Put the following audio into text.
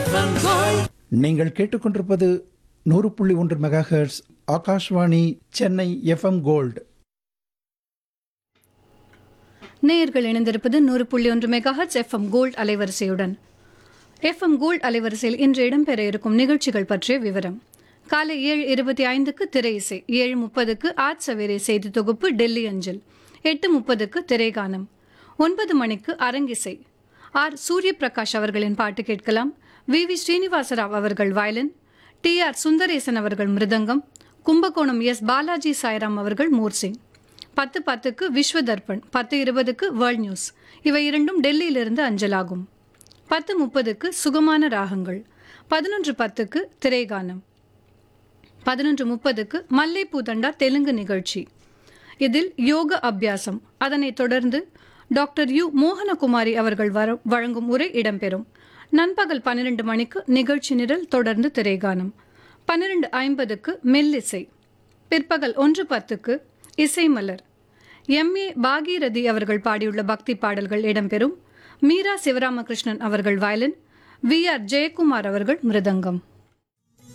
FM gold நீங்கள் கேட்டுக்கொண்டிருப்பது நூறு புள்ளி ஒன்று mega hertz Akashvani Chennai FM gold நேயர்கள் இணைந்திருப்பது நூறு புள்ளி ஒன்று மெகாஹட்ஸ் எஃப்எம் கோல்ட் அலைவரிசையுடன் எஃப்எம் கோல்ட் அலைவரிசையில் இன்று இடம்பெற இருக்கும் நிகழ்ச்சிகள் பற்றிய விவரம் காலை ஏழு இருபத்தி ஐந்துக்கு திரை இசை ஏழு முப்பதுக்கு ஆட் சவேரே செய்தி தொகுப்பு டெல்லி அஞ்சல் எட்டு முப்பதுக்கு திரைகானம் ஒன்பது மணிக்கு அரங்கிசை ஆர் சூரிய பிரகாஷ் அவர்களின் பாட்டு கேட்கலாம் வி வி ஸ்ரீனிவாசராவ் அவர்கள் வயலின் டி ஆர் சுந்தரேசன் அவர்கள் மிருதங்கம் கும்பகோணம் எஸ் பாலாஜி சாய்ராம் அவர்கள் மோர்சிங் பத்து பத்துக்கு விஸ்வ தர்ப்பண் பத்து இருபதுக்கு வேர்ல்ட் நியூஸ் இவை இரண்டும் டெல்லியிலிருந்து அஞ்சலாகும் பத்து முப்பதுக்கு சுகமான ராகங்கள் பதினொன்று பத்துக்கு திரைகானம் பதினொன்று முப்பதுக்கு மல்லைப்பூ தண்டா தெலுங்கு நிகழ்ச்சி இதில் யோக அபியாசம் அதனைத் தொடர்ந்து டாக்டர் யு மோகனகுமாரி அவர்கள் வர வழங்கும் உரை இடம்பெறும் நண்பகல் பன்னிரண்டு மணிக்கு நிகழ்ச்சி நிரல் தொடர்ந்து திரைகானம் பன்னிரண்டு ஐம்பதுக்கு மெல்லிசை பிற்பகல் ஒன்று பத்துக்கு இசை மலர் எம் ஏ பாகீரதி அவர்கள் பாடியுள்ள பக்தி பாடல்கள் இடம்பெறும் மீரா சிவராமகிருஷ்ணன் அவர்கள் வயலின் வி ஆர் ஜெயக்குமார் அவர்கள் மிருதங்கம்